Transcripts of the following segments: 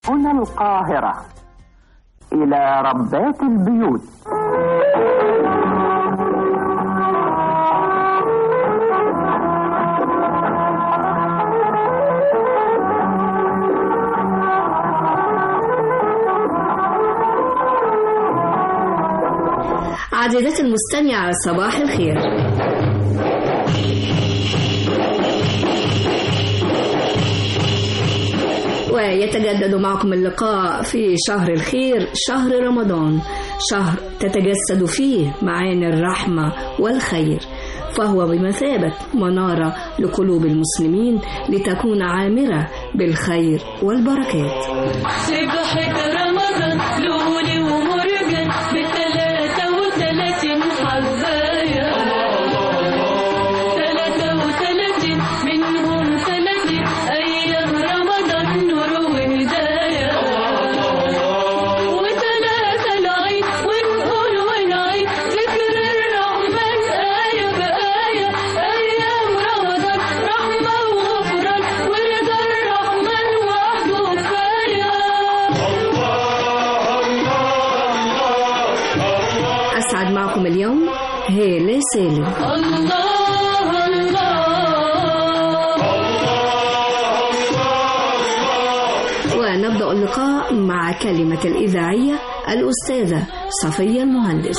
هنا القاهرة إلى ربات البيوت عزيزتي المستمعة صباح الخير ويتجدد معكم اللقاء في شهر الخير شهر رمضان شهر تتجسد فيه معاني الرحمة والخير فهو بمثابة منارة لقلوب المسلمين لتكون عامرة بالخير والبركات سبحة رمضان لولي ومرجان بثلاثة وثلاثين حباية ثلاثة وثلاثين منهم ثلاثين أيام رمضان نور وهداية وثلاثة العيد ونقول ونعيد ذكر الرحمن آية بآية أيام رمضان رحمة وغفران ورضا الرحمن وحده كفاية أسعد معكم اليوم هالة سالم الله الله ونبدأ اللقاء مع كلمة الإذاعية الأستاذة صفية المهندس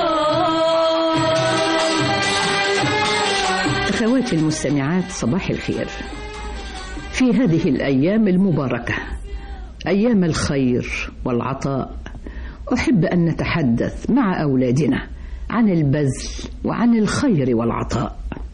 أخواتي المستمعات صباح الخير في هذه الأيام المباركة أيام الخير والعطاء أحب أن نتحدث مع أولادنا عن البذل وعن الخير والعطاء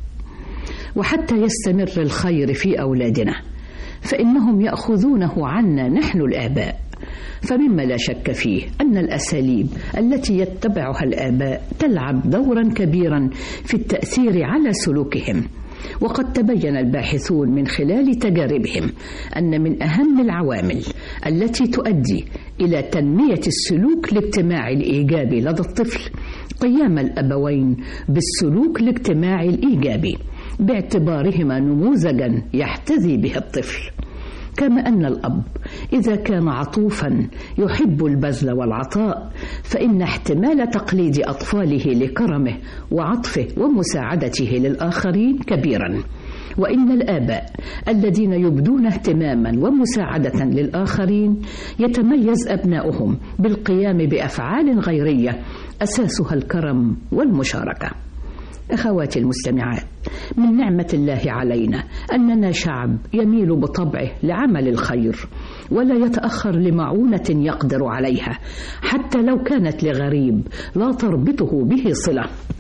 وحتى يستمر الخير في أولادنا فإنهم يأخذونه عنا نحن الآباء فمما لا شك فيه أن الأساليب التي يتبعها الآباء تلعب دورا كبيرا في التأثير على سلوكهم وقد تبين الباحثون من خلال تجاربهم أن من أهم العوامل التي تؤدي إلى تنمية السلوك الاجتماعي الإيجابي لدى الطفل قيام الأبوين بالسلوك الاجتماعي الإيجابي باعتبارهما نموذجا يحتذي به الطفل كما أن الأب إذا كان عطوفا يحب البذل والعطاء فإن احتمال تقليد أطفاله لكرمه وعطفه ومساعدته للآخرين كبيرا وإن الآباء الذين يبدون اهتماما ومساعدة للآخرين يتميز أبناؤهم بالقيام بأفعال غيرية أساسها الكرم والمشاركة أخواتي المستمعات من نعمة الله علينا أننا شعب يميل بطبعه لعمل الخير ولا يتأخر لمعونة يقدر عليها حتى لو كانت لغريب لا تربطه به صلة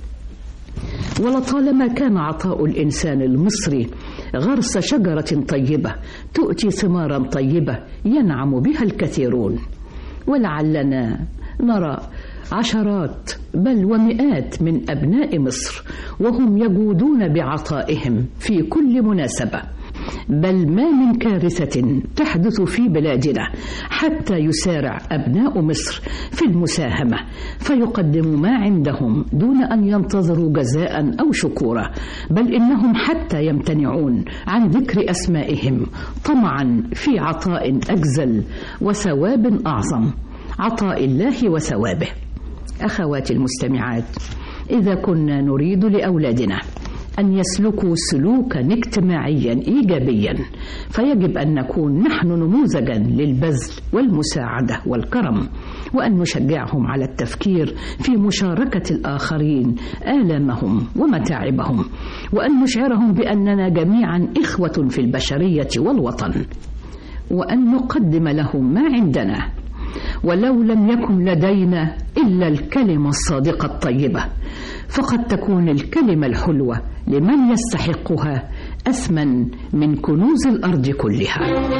ولطالما كان عطاء الإنسان المصري غرس شجرة طيبة تؤتي ثمارا طيبة ينعم بها الكثيرون ولعلنا نرى عشرات بل ومئات من أبناء مصر وهم يجودون بعطائهم في كل مناسبة بل ما من كارثة تحدث في بلادنا حتى يسارع أبناء مصر في المساهمة فيقدموا ما عندهم دون أن ينتظروا جزاء أو شكورا بل إنهم حتى يمتنعون عن ذكر أسمائهم طمعا في عطاء أجزل وثواب أعظم عطاء الله وثوابه أخواتي المستمعات إذا كنا نريد لأولادنا أن يسلكوا سلوكا اجتماعيا إيجابيا فيجب أن نكون نحن نموذجا للبذل والمساعدة والكرم وأن نشجعهم على التفكير في مشاركة الآخرين آلامهم ومتاعبهم وأن نشعرهم بأننا جميعا إخوة في البشرية والوطن وأن نقدم لهم ما عندنا ولو لم يكن لدينا إلا الكلمة الصادقة الطيبة فقد تكون الكلمة الحلوة لمن يستحقها أثمن من كنوز الأرض كلها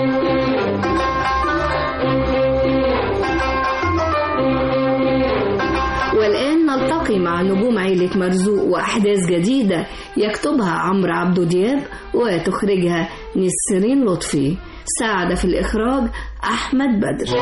والآن نلتقي مع نجوم عيلة مرزوق وأحداث جديدة يكتبها عمرو عبدو دياب وتخرجها نسرين لطفي ساعد في الإخراج أحمد بدر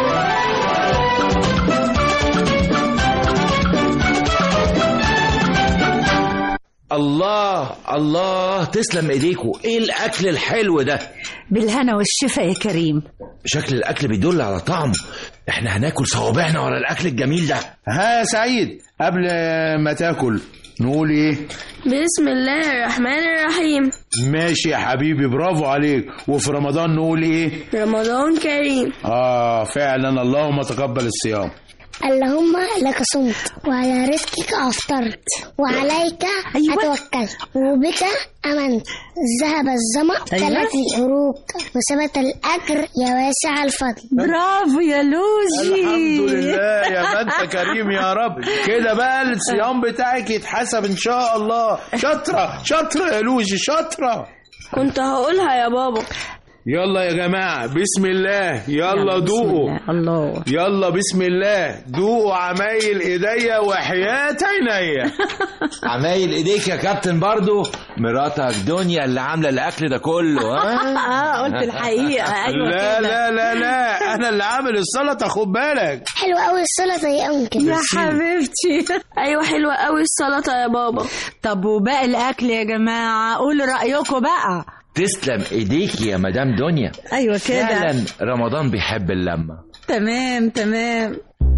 الله الله تسلم ايديكوا ايه الاكل الحلو ده بالهنا والشفا يا كريم شكل الاكل بيدل على طعمه احنا هناكل صوابعنا ورا الاكل الجميل ده ها يا سعيد قبل ما تاكل نقول ايه بسم الله الرحمن الرحيم ماشي يا حبيبي برافو عليك وفي رمضان نقول ايه رمضان كريم اه فعلا اللهم تقبل الصيام اللهم لك صمت وعلى رزقك أفطرت وعليك أيوة. أتوكلت وبك أمنت ذهب الظمأ أيوة. ثبت العروق وثبت الأجر يا واسع الفضل برافو يا لوجي الحمد لله يا ما انت كريم يا رب كده بقى الصيام بتاعك يتحسب ان شاء الله شاطره شاطره يا لوجي شاطره كنت هقولها يا بابا يلا يا جماعه بسم الله يلا دوقوا الله يلا بسم الله دوقوا عمايل ايديا وحياة عينيا عمايل ايديك يا كابتن برضو مراتك دنيا اللي عامله الاكل ده كله ها اه قلت الحقيقه ايوه لا كده. لا لا لا انا اللي عامل السلطه خد بالك حلو قوي السلطة يا أنكل يا حبيبتي ايوه حلوه قوي السلطه يا بابا طب وباقي الاكل يا جماعه قولوا رايكم بقى تسلم ايديك يا مدام دنيا ايوه كده فعلا رمضان بيحب اللمه تمام تمام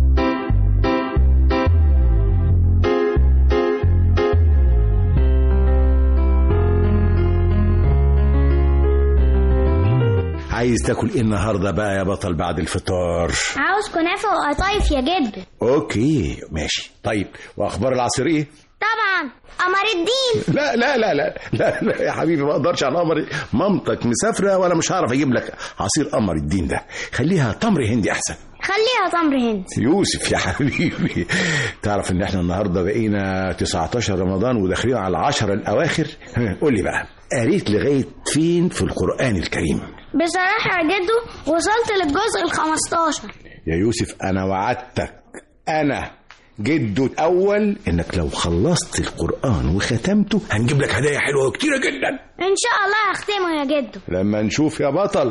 عايز تاكل ايه النهارده بقى يا بطل بعد الفطار عاوز كنافة وقطايف يا جد اوكي ماشي طيب واخبار العصير ايه طبعا قمر الدين لا لا لا لا لا, لا يا حبيبي ما اقدرش على قمر مامتك مسافره وانا مش هعرف اجيب لك عصير قمر الدين ده خليها تمر هندي احسن خليها تمر هند يوسف يا حبيبي تعرف ان احنا النهارده بقينا 19 رمضان وداخلين على العشرة الاواخر قول لي بقى قريت لغايه فين في القران الكريم بصراحة يا جدو وصلت للجزء الخمستاشر يا يوسف انا وعدتك انا جده الاول انك لو خلصت القران وختمته هنجيب لك هدايا حلوه كتيره جدا إن شاء الله هختمه يا جدو لما نشوف يا بطل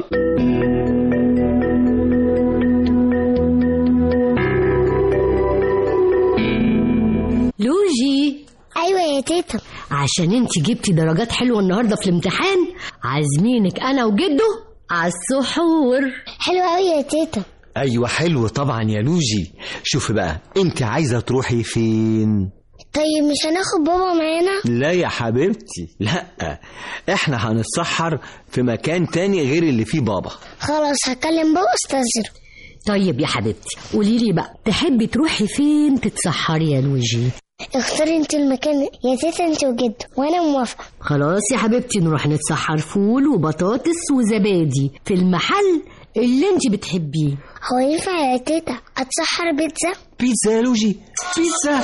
لوجي أيوة يا تيتا عشان انت جبتي درجات حلوة النهاردة في الامتحان عازمينك انا وجده على السحور حلو قوي يا تيتا ايوه حلو طبعا يا لوجي شوفي بقى انت عايزه تروحي فين طيب مش هناخد بابا معانا لا يا حبيبتي لا احنا هنتسحر في مكان تاني غير اللي فيه بابا خلاص هكلم بابا استاذره طيب يا حبيبتي قولي لي بقى تحبي تروحي فين تتسحري يا لوجي اختاري انت المكان يا تيتا انت وجدو وانا موافقة خلاص يا حبيبتي نروح نتسحر فول وبطاطس وزبادي في المحل اللي انت بتحبيه هو ينفع يا تيتا اتسحر بيتزا بيتزا يا لوجي بيتزا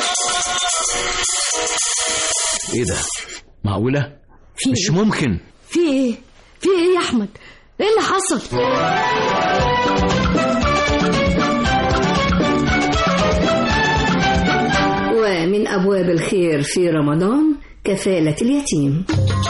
ايه ده معقوله في مش ممكن في ايه في ايه يا احمد ايه اللي حصل ومن أبواب الخير في رمضان كفالة اليتيم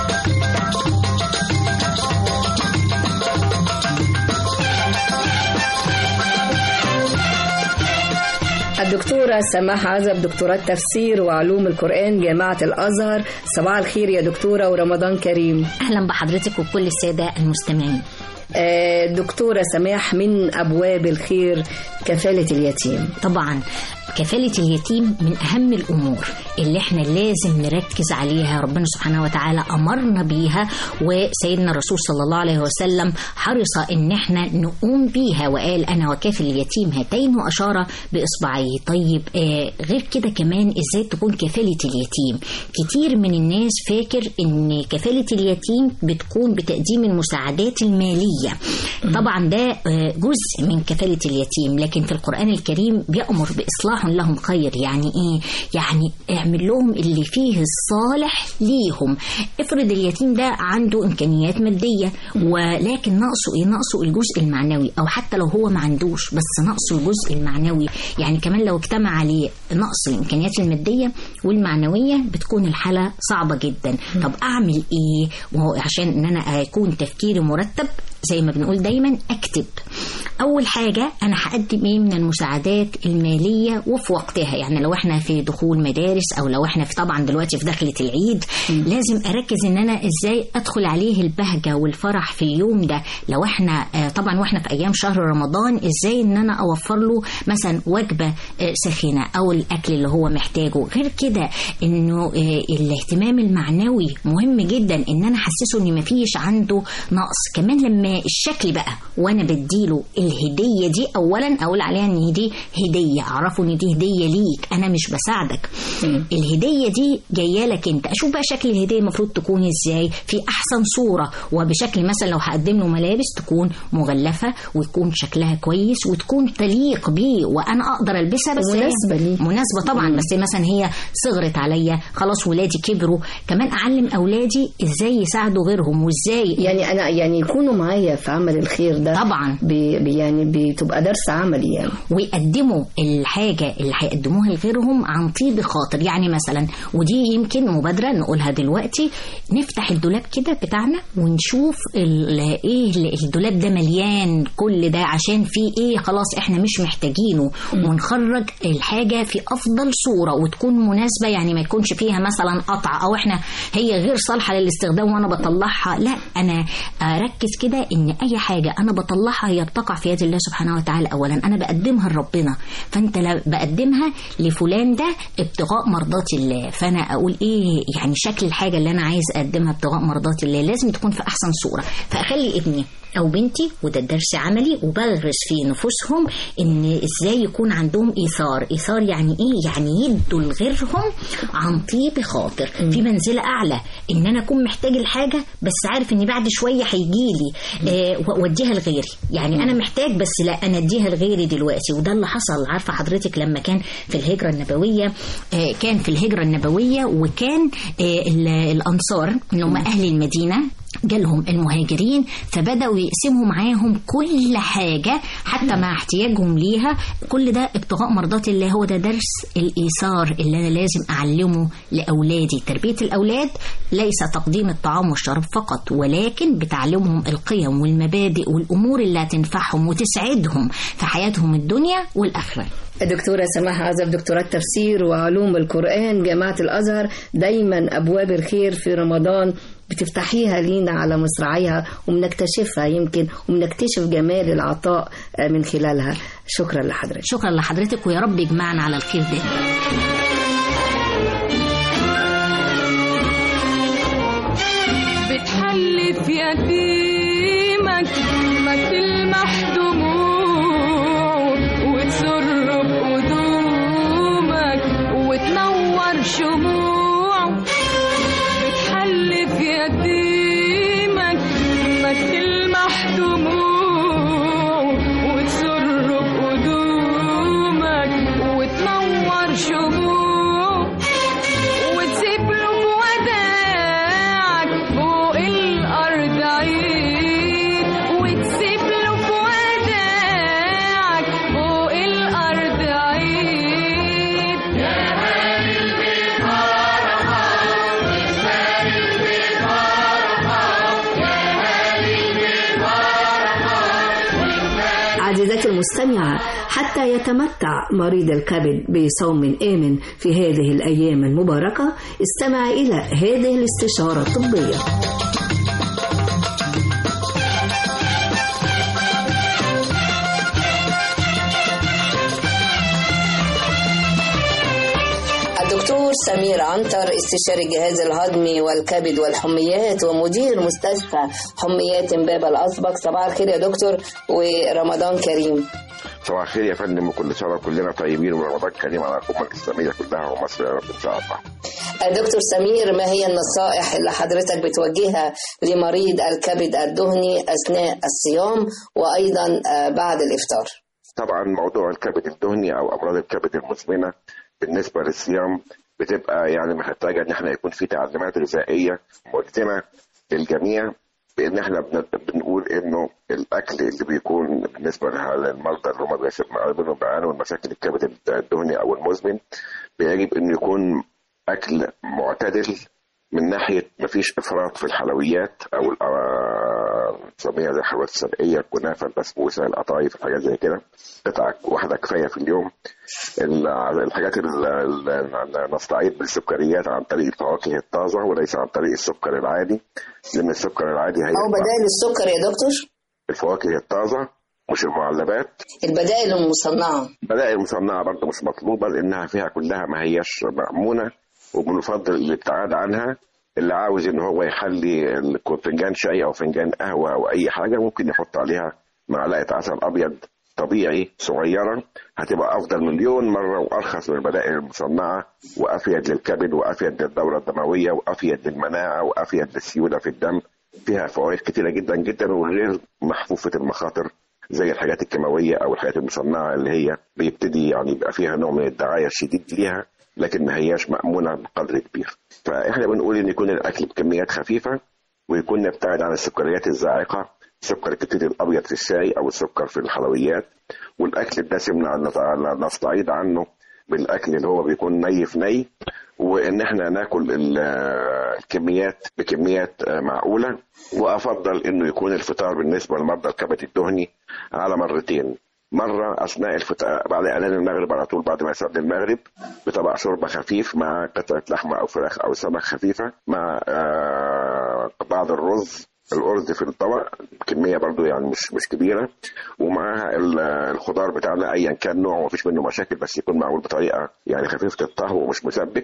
الدكتورة سماح عزب دكتوراه تفسير وعلوم القرآن جامعة الأزهر صباح الخير يا دكتورة ورمضان كريم اهلا بحضرتك وكل الساده المستمعين آه، دكتورة سماح من أبواب الخير كفالة اليتيم طبعا كفالة اليتيم من أهم الأمور اللي احنا لازم نركز عليها ربنا سبحانه وتعالى أمرنا بيها وسيدنا الرسول صلى الله عليه وسلم حرص إن احنا نقوم بيها وقال أنا وكافل اليتيم هاتين وأشار بإصبعيه طيب آه غير كده كمان إزاي تكون كفالة اليتيم كتير من الناس فاكر إن كفالة اليتيم بتكون بتقديم المساعدات المالية طبعا ده آه، جزء من كفالة اليتيم لكن في القرآن الكريم بيأمر بإصلاح لهم خير يعني إيه؟ يعني اعمل لهم اللي فيه الصالح ليهم افرض اليتيم ده عنده إمكانيات مادية ولكن ناقصه إيه؟ ناقصه الجزء المعنوي أو حتى لو هو ما عندوش بس ناقصه الجزء المعنوي يعني كمان لو اجتمع عليه نقص الإمكانيات المادية والمعنوية بتكون الحالة صعبة جدا طب أعمل إيه؟ وهو عشان إن أنا أكون تفكيري مرتب زي ما بنقول دايما اكتب اول حاجه انا هقدم ايه من المساعدات الماليه وفي وقتها يعني لو احنا في دخول مدارس او لو احنا في طبعا دلوقتي في دخله العيد لازم اركز ان انا ازاي ادخل عليه البهجه والفرح في اليوم ده لو احنا آه، طبعا واحنا في ايام شهر رمضان ازاي ان انا اوفر له مثلا وجبه آه، ساخنه او الاكل اللي هو محتاجه غير كده انه آه، الاهتمام المعنوي مهم جدا ان انا احسسه ان مفيش عنده نقص كمان لما الشكل بقى وانا بديله الهديه دي اولا اقول عليها ان دي هديه اعرفه ان دي هديه ليك انا مش بساعدك الهديه دي جايه لك انت اشوف بقى شكل الهديه المفروض تكون ازاي في احسن صوره وبشكل مثلا لو هقدم له ملابس تكون مغلفه ويكون شكلها كويس وتكون تليق بيه وانا اقدر البسها بس هي- مناسبة ليه. مناسبه طبعا بس مثلا هي صغرت عليا خلاص ولادي كبروا كمان اعلم اولادي ازاي يساعدوا غيرهم وازاي يعني انا يعني يكونوا معايا في عمل الخير ده طبعا بي بي- يعني بتبقى درس عملي يعني ويقدموا الحاجة اللي هيقدموها لغيرهم عن طيب خاطر يعني مثلا ودي يمكن مبادرة نقولها دلوقتي نفتح الدولاب كده بتاعنا ونشوف ال- ايه ال- الدولاب ده مليان كل ده عشان فيه ايه خلاص احنا مش محتاجينه ونخرج الحاجة في افضل صورة وتكون مناسبة يعني ما يكونش فيها مثلا قطع او احنا هي غير صالحة للاستخدام وانا بطلعها لا انا اركز كده ان اي حاجة انا بطلعها هي بتقع في يد الله سبحانه وتعالى اولا انا بقدمها لربنا فانت لا بقدمها لفلان ده ابتغاء مرضات الله فانا اقول ايه يعني شكل الحاجه اللي انا عايز اقدمها ابتغاء مرضات الله لازم تكون في احسن صوره فاخلي ابني او بنتي وده درس عملي وبغرس في نفوسهم ان ازاي يكون عندهم ايثار ايثار يعني ايه يعني يدوا لغيرهم عن طيب خاطر في منزله اعلى ان انا اكون محتاج الحاجه بس عارف ان بعد شويه هيجي لي آه واديها لغيري يعني انا محتاج بس لا انا اديها لغيري دلوقتي وده اللي حصل عارفه حضرتك لما كان في الهجره النبويه آه كان في الهجره النبويه وكان آه ال- الانصار اللي هم اهل المدينه جالهم المهاجرين فبدأوا يقسموا معاهم كل حاجة حتى مع احتياجهم ليها كل ده ابتغاء مرضات الله هو ده درس الإيثار اللي أنا لازم أعلمه لأولادي تربية الأولاد ليس تقديم الطعام والشراب فقط ولكن بتعلمهم القيم والمبادئ والأمور اللي هتنفعهم وتسعدهم في حياتهم الدنيا والآخرة الدكتورة سماح عزب دكتوراه تفسير وعلوم القرآن جامعة الأزهر دايما أبواب الخير في رمضان بتفتحيها لينا على مصراعيها وبنكتشفها يمكن وبنكتشف جمال العطاء آه، من خلالها شكرا لحضرتك شكرا لحضرتك ويا رب يجمعنا على الخير ده بتحلف يتيمك ما تلمح دموع وتسر بقدومك وتنور شموع بتحلف يتيمك ما تلمح دموع وتسر بقدومك وتنور شموع وتسيب له بوداعك فوق الأرض عيد وتسيب له بوداعك فوق الأرض عيد يا هاني البيت فرحة يا البيت فرحة يا هاني البيت فرحة عزيزتي المستمعة حتى يتمتع مريض الكبد بصوم آمن في هذه الأيام المباركة استمع إلى هذه الاستشارة الطبية الدكتور سمير عنتر استشاري الجهاز الهضمي والكبد والحميات ومدير مستشفى حميات امبابة الأسبق صباح الخير يا دكتور ورمضان كريم صباح الخير يا فندم وكل سنه كلنا طيبين ورمضان كريم على الامه الاسلاميه كلها ومصر يا رب ان شاء الله. دكتور سمير ما هي النصائح اللي حضرتك بتوجهها لمريض الكبد الدهني أثناء الصيام وأيضا آه، بعد الإفطار طبعا موضوع الكبد الدهني او امراض الكبد المزمنه بالنسبه للصيام بتبقى يعني محتاجه ان احنا يكون في تعليمات غذائيه ملزمه للجميع بان احنا بن- بنقول انه الاكل اللي بيكون بالنسبه للمرضى اللي هم بيعانوا بيعانوا من مشاكل الكبد الدهني او المزمن بيجب انه يكون اكل معتدل من ناحيه مفيش افراط في الحلويات او ال- آه، نسميها زي الحلويات الشرقيه الكنافه البسبوسه القطايف حاجات زي كده قطعه واحده كفايه في اليوم ال- الحاجات اللي نستعيد بالسكريات عن طريق الفواكه الطازه وليس عن طريق السكر العادي لان السكر العادي هي أو بدائل السكر يا دكتور الفواكه الطازه مش المعلبات البدائل المصنعة بدائل مصنعة برضه مش مطلوبة لأنها فيها كلها ما هياش مأمونة وبنفضل الابتعاد عنها اللي عاوز إن هو يخلي ال- فنجان شاي أو فنجان قهوة أو أي حاجة ممكن يحط عليها معلقة عسل أبيض طبيعي صغيرة هتبقى أفضل مليون مرة وأرخص من البدائل المصنعة وأفيد للكبد وأفيد للدورة الدموية وأفيد للمناعة وأفيد للسيولة في الدم فيها فوائد كتيرة جدا جدا وغير محفوفة المخاطر زي الحاجات الكيماويه او الحاجات المصنعه اللي هي بيبتدي يعني يبقى فيها نوع من الدعايه الشديد ليها لكن ما هياش مامونه بقدر كبير. فاحنا بنقول ان يكون الاكل بكميات خفيفه ويكون نبتعد عن السكريات الزاعقه السكر الكتير الابيض في الشاي او السكر في الحلويات والاكل الدسم ن- نستعيد عنه بالاكل اللي هو بيكون ني في ني وان احنا ناكل ال- الكميات بكميات معقوله وافضل انه يكون الفطار بالنسبه لمرضى الكبد الدهني على مرتين مره اثناء الفطار بعد اعلان المغرب على طول بعد ما يصلي المغرب بطبق شوربه خفيف مع قطعه لحمه او فراخ او سمك خفيفه مع آه، بعض الرز الأرز في الطبق كمية برضو يعني مش مش كبيرة ومعاها ال- الخضار بتاعنا أيا كان نوعه مفيش منه مشاكل بس يكون معمول بطريقة يعني خفيفة الطهو ومش مسبك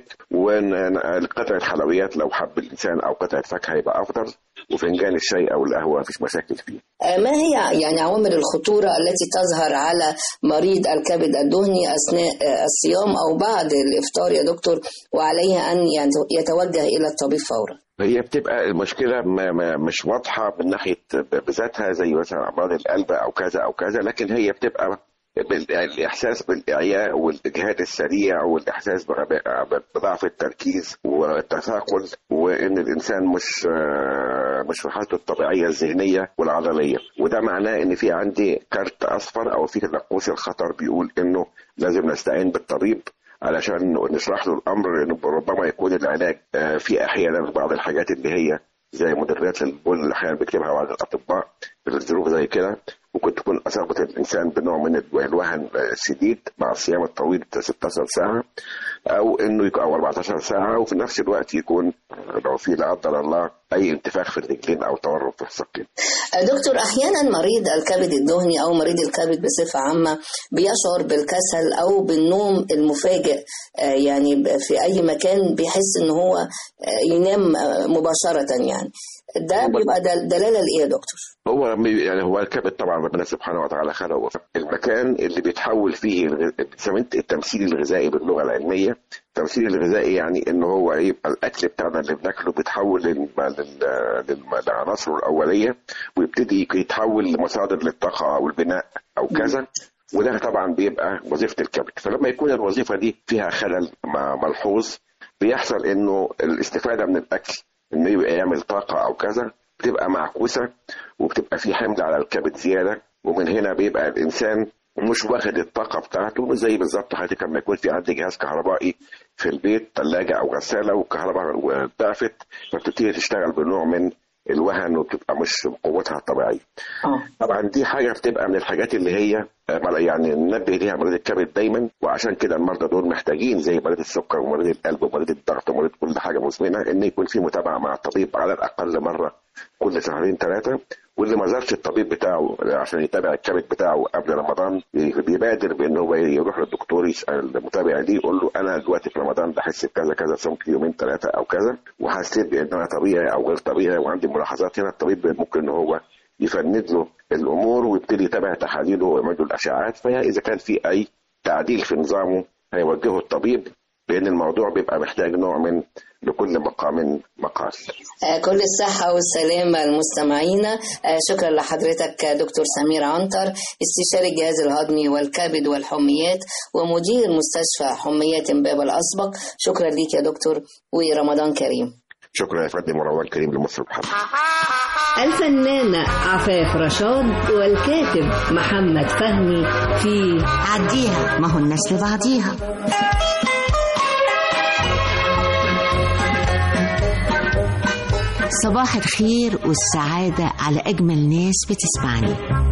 وقطعة حلويات لو حب الإنسان أو قطعة فاكهة يبقى أفضل وفنجان الشاي أو القهوة مفيش مشاكل فيه آه، ما هي يعني عوامل الخطورة التي تظهر على مريض الكبد الدهني أثناء آه، الصيام أو بعد الإفطار يا دكتور وعليه أن يعني يتوجه إلى الطبيب فورا هي بتبقى المشكلة ما ما مش واضحة من ناحية بذاتها زي مثلا أمراض القلب أو كذا أو كذا لكن هي بتبقى بال- الإحساس بالإعياء والإجهاد السريع والإحساس بغباء- بضعف التركيز والتثاقل وإن الإنسان مش آه، مش في حالته الطبيعية الذهنية والعضلية وده معناه إن في عندي كارت أصفر أو في نقوش الخطر بيقول إنه لازم نستعين بالطبيب علشان نشرح له الامر انه ربما يكون العلاج آه، في احيانا بعض الحاجات اللي هي زي مدربات للبول اللي احيانا بيكتبها بعض الاطباء في الظروف زي كده ممكن تكون اصابت الانسان بنوع من الوهن الشديد مع الصيام الطويل 16 ساعه او انه يكون او 14 ساعه وفي نفس الوقت يكون لو في لا قدر الله اي انتفاخ في الرجلين او تورم في الساقين آه، دكتور أحيانا مريض الكبد الدهني أو مريض الكبد بصفة عامة بيشعر بالكسل أو بالنوم المفاجئ آه، يعني ب- في أي مكان بيحس إن هو آه، ينام آه، مباشرة يعني ده بيبقى دل- دلالة لإيه يا دكتور؟ هو مي- يعني هو الكبد طبعا ربنا سبحانه وتعالى خلقه المكان اللي بيتحول فيه الغ- بتسميه التمثيل الغذائي باللغه العلميه التمثيل الغذائي يعني ان هو يبقى الاكل بتاعنا اللي بناكله بيتحول لل- لل- لل- لعناصره الاوليه ويبتدي يتحول لمصادر للطاقه او البناء او كذا وده طبعا بيبقى وظيفه الكبد فلما يكون الوظيفه دي فيها خلل م- ملحوظ بيحصل انه الاستفاده من الاكل انه يبقى يعمل طاقه او كذا بتبقى معكوسه وبتبقى في حمل على الكبد زياده ومن هنا بيبقى الانسان مش واخد الطاقه بتاعته زي بالظبط حضرتك لما يكون في عندي جهاز كهربائي في البيت ثلاجه او غساله والكهرباء ضعفت فبتبتدي تشتغل بنوع من الوهن وبتبقى مش قوتها الطبيعيه. طبعا دي حاجه بتبقى من الحاجات اللي هي آه، يعني ننبه ليها مريض الكبد دايما وعشان كده المرضى دول محتاجين زي مريض السكر ومريض القلب ومريض الضغط ومريض كل حاجه مزمنه ان يكون في متابعه مع الطبيب على الاقل مره كل شهرين ثلاثه واللي ما زارش الطبيب بتاعه عشان يتابع الكبد بتاعه قبل رمضان بيبادر بان هو يروح للدكتور يسال المتابع ليه يقول له انا دلوقتي في رمضان بحس بكذا كذا صمت يومين ثلاثه او كذا وحسيت بان انا طبيعي او غير طبيعي وعندي ملاحظات هنا الطبيب ممكن ان هو يفند له الامور ويبتدي يتابع تحاليله ويعمل له الاشعاعات فاذا كان في اي تعديل في نظامه هيوجهه الطبيب لان الموضوع بيبقى محتاج نوع من لكل مقام مقال آه، كل الصحة والسلامة المستمعين آه، شكرا لحضرتك آه، دكتور سمير عنتر استشاري الجهاز الهضمي والكبد والحميات ومدير مستشفى حميات امبابة الأسبق شكرا ليك يا دكتور ورمضان كريم شكرا يا فندم وروان كريم لمصر بحضرتك الفنانة عفاف رشاد والكاتب محمد فهمي في عديها ما هو الناس لبعضيها صباح الخير والسعادة على أجمل ناس بتسمعني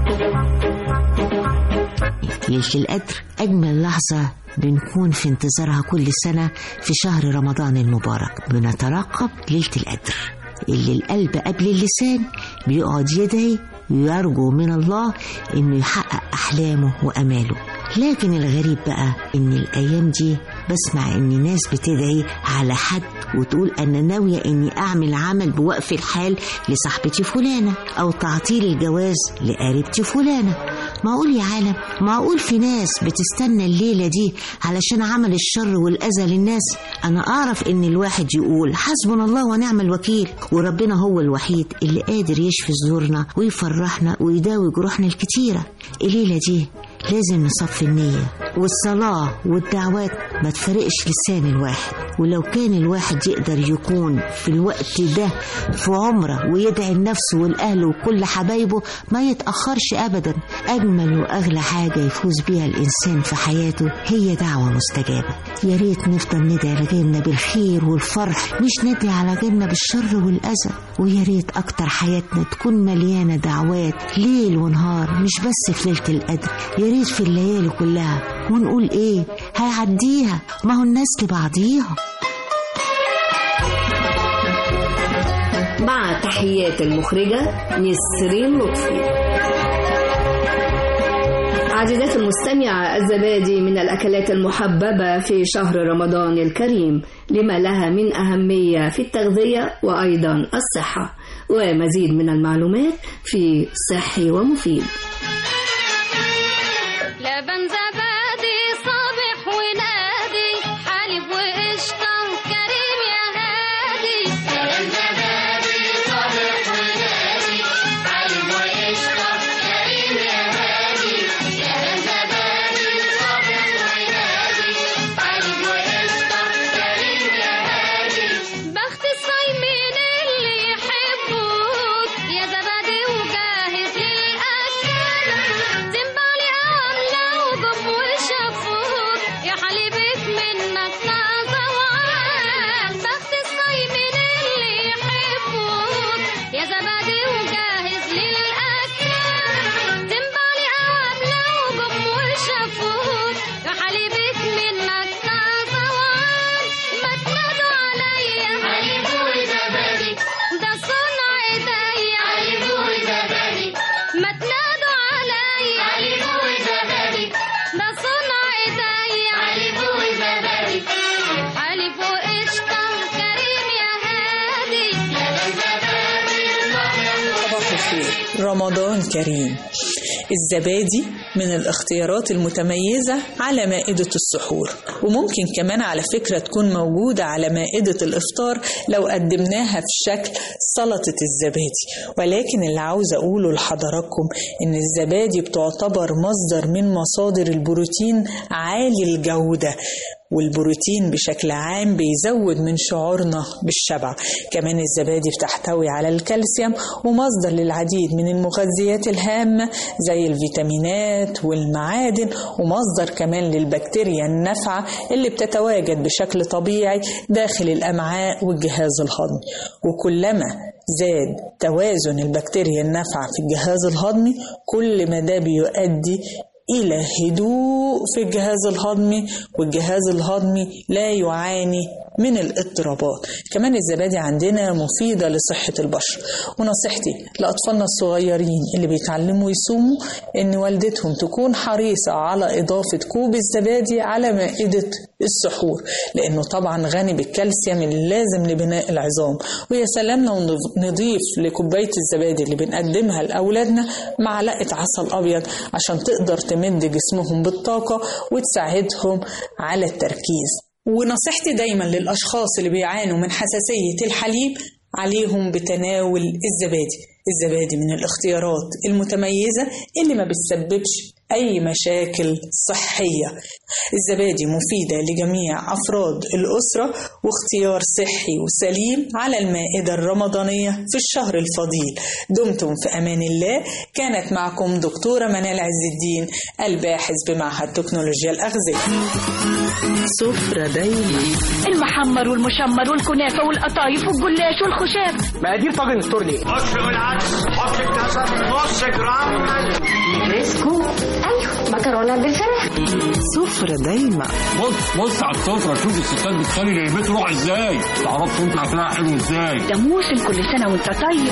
ليلة القدر أجمل لحظة بنكون في انتظارها كل سنة في شهر رمضان المبارك بنترقب ليلة القدر اللي القلب قبل اللسان بيقعد يدعي ويرجو من الله إنه يحقق أحلامه وأماله لكن الغريب بقى إن الأيام دي بسمع إن ناس بتدعي على حد وتقول أنا ناوية إني أعمل عمل بوقف الحال لصاحبتي فلانة أو تعطيل الجواز لقريبتي فلانة معقول يا عالم معقول في ناس بتستنى الليلة دي علشان عمل الشر والأذى للناس أنا أعرف إن الواحد يقول حسبنا الله ونعم الوكيل وربنا هو الوحيد اللي قادر يشفي صدورنا ويفرحنا ويداوي جروحنا الكتيرة الليلة دي لازم نصفي النية والصلاة والدعوات ما تفرقش لسان الواحد ولو كان الواحد يقدر يكون في الوقت ده في عمره ويدعي لنفسه والأهل وكل حبايبه ما يتأخرش أبدا أجمل وأغلى حاجة يفوز بيها الإنسان في حياته هي دعوة مستجابة يا ريت نفضل ندعي لغيرنا بالخير والفرح مش ندعي على غيرنا بالشر والأذى ويا ريت أكتر حياتنا تكون مليانة دعوات ليل ونهار مش بس في ليلة القدر يا ريت في الليالي كلها ونقول ايه هيعديها ما هو الناس لبعضيها مع تحيات المخرجة نسرين لطفي عزيزاتي المستمعة الزبادي من الأكلات المحببة في شهر رمضان الكريم لما لها من أهمية في التغذية وأيضا الصحة ومزيد من المعلومات في صحي ومفيد لبن زبادي صابح ونادي حليب وقشطة كريم يا هادي لبن زبادي صابح ونادي حليب وقشطة كريم يا هادي لبن زبادي صابح ونادي حليب وقشطة كريم يا هادي بخت الصايمين اللي يحبوك يا زبادي وجاهز للأكل تنبالي أملة وجب وشافوك يا حليبك منك طازة وعال بخت الصايمين اللي يحبوك يا زبادي وجاهز للأكل تنبالي أملة وجب وشافوك يا حليبك منك طازة وعال ما تنادوا عليا حليب وزبادي ده صنع ايديا حليب وزبادي ما تنادوا عليا حليب وزبادي ده صنع ايديا حليب وزبادي حليب وقشطة كريم يا هادي لبن زبادي صباح الخير رمضان كريم الزبادي من الاختيارات المتميزة على مائدة السحور وممكن كمان على فكرة تكون موجودة على مائدة الإفطار لو قدمناها في شكل سلطة الزبادي ولكن اللي عاوز أقوله لحضراتكم إن الزبادي بتعتبر مصدر من مصادر البروتين عالي الجودة والبروتين بشكل عام بيزود من شعورنا بالشبع كمان الزبادي بتحتوي على الكالسيوم ومصدر للعديد من المغذيات الهامة زي الفيتامينات والمعادن ومصدر كمان للبكتيريا النافعة اللي بتتواجد بشكل طبيعي داخل الأمعاء والجهاز الهضمي وكلما زاد توازن البكتيريا النافعة في الجهاز الهضمي كل ما ده بيؤدي إلى هدوء في الجهاز الهضمي والجهاز الهضمي لا يعاني من الاضطرابات كمان الزبادي عندنا مفيدة لصحة البشر ونصيحتي لأطفالنا الصغيرين اللي بيتعلموا يصوموا إن والدتهم تكون حريصة على إضافة كوب الزبادي على مائدة السحور لأنه طبعا غني بالكالسيوم اللي لازم لبناء العظام ويا سلام لو نضيف لكوباية الزبادي اللي بنقدمها لأولادنا معلقة عسل أبيض عشان تقدر تمد جسمهم بالطاقة وتساعدهم على التركيز ونصيحتي دايما للأشخاص اللي بيعانوا من حساسية الحليب عليهم بتناول الزبادي الزبادي من الاختيارات المتميزة اللي ما بتسببش أي مشاكل صحية الزبادي مفيدة لجميع أفراد الأسرة واختيار صحي وسليم على المائدة الرمضانية في الشهر الفضيل دمتم في أمان الله كانت معكم دكتورة منال عز الدين الباحث بمعهد تكنولوجيا الأغذية سفرة دايما المحمر والمشمر والكنافة والقطايف والجلاش والخشاب مقادير طاجن التورلي اشرب العدس حط الكسر نص جرام نجريسكو ايوه مكرونه بالفراخ سفرة دايما بص بص على السفرة شوف الستات بتخلي البيت روح ازاي تعرف تطلع فيها حلو ازاي ده موسم كل سنة وانت طيب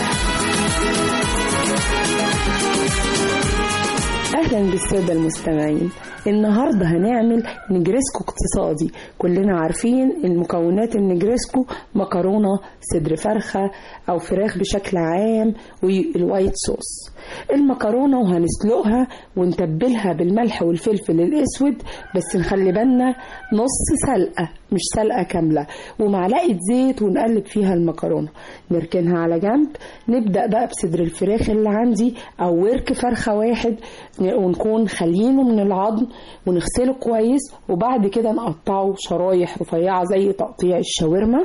أهلا بالسادة المستمعين النهاردة هنعمل نجرسكو اقتصادي كلنا عارفين المكونات النجرسكو مكرونة صدر فرخة أو فراخ بشكل عام والوايت صوص المكرونة وهنسلقها ونتبلها بالملح والفلفل الأسود بس نخلي بالنا نص سلقة مش سلقة كاملة ومعلقة زيت ونقلب فيها المكرونة نركنها على جنب نبدأ بقى بصدر الفراخ اللي عندي أو ورك فرخة واحد ونكون خالينه من العظم ونغسله كويس وبعد كده نقطعه شرايح رفيعة زي تقطيع الشاورما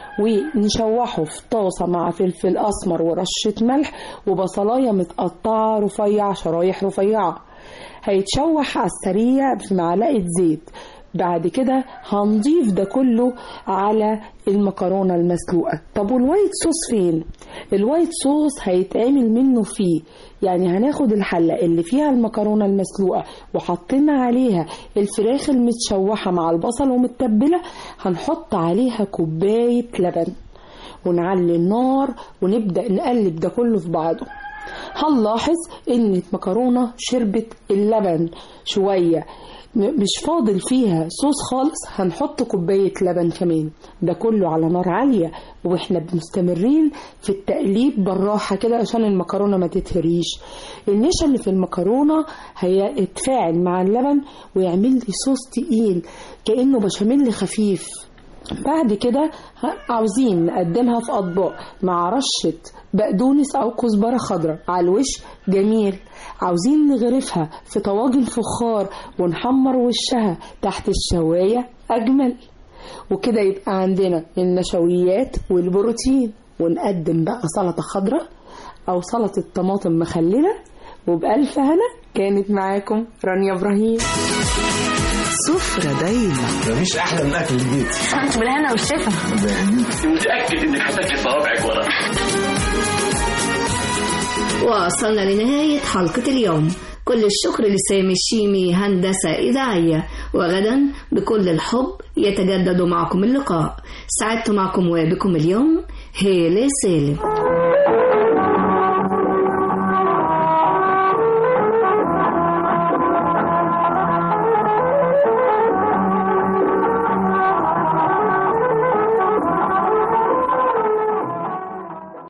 ونشوحه في طاسة مع فلفل أسمر ورشة ملح وبصلاية متقطعة رفيع شرايح رفيعة هيتشوح على السريع في معلقة زيت بعد كده هنضيف ده كله على المكرونة المسلوقة طب والوايت صوص فين؟ الوايت صوص هيتعمل منه فيه يعني هناخد الحلة اللي فيها المكرونة المسلوقة وحطينا عليها الفراخ المتشوحة مع البصل ومتبلة هنحط عليها كوباية لبن ونعلي النار ونبدأ نقلب ده كله في بعضه هنلاحظ ان المكرونة شربت اللبن شوية مش فاضل فيها صوص خالص هنحط كوباية لبن كمان ده كله على نار عالية واحنا مستمرين في التقليب بالراحة كده عشان المكرونة ما تتهريش النشا اللي في المكرونة هيتفاعل مع اللبن ويعمل لي صوص تقيل كأنه بشاميل خفيف بعد كده عاوزين نقدمها في أطباق مع رشة بقدونس أو كزبرة خضراء على الوش جميل عاوزين نغرفها في طواجن فخار ونحمر وشها تحت الشواية أجمل وكده يبقى عندنا النشويات والبروتين ونقدم بقى سلطة خضراء أو سلطة طماطم مخللة وبألف هنا كانت معاكم رانيا إبراهيم سفرة دايما مفيش احلى من اكل البيت بالهنا والشفا متاكد انك هتاكل صوابعك ورا وصلنا لنهاية حلقة اليوم كل الشكر لسامي الشيمي هندسة إذاعية وغدا بكل الحب يتجدد معكم اللقاء سعدت معكم وبكم اليوم هيلي سالم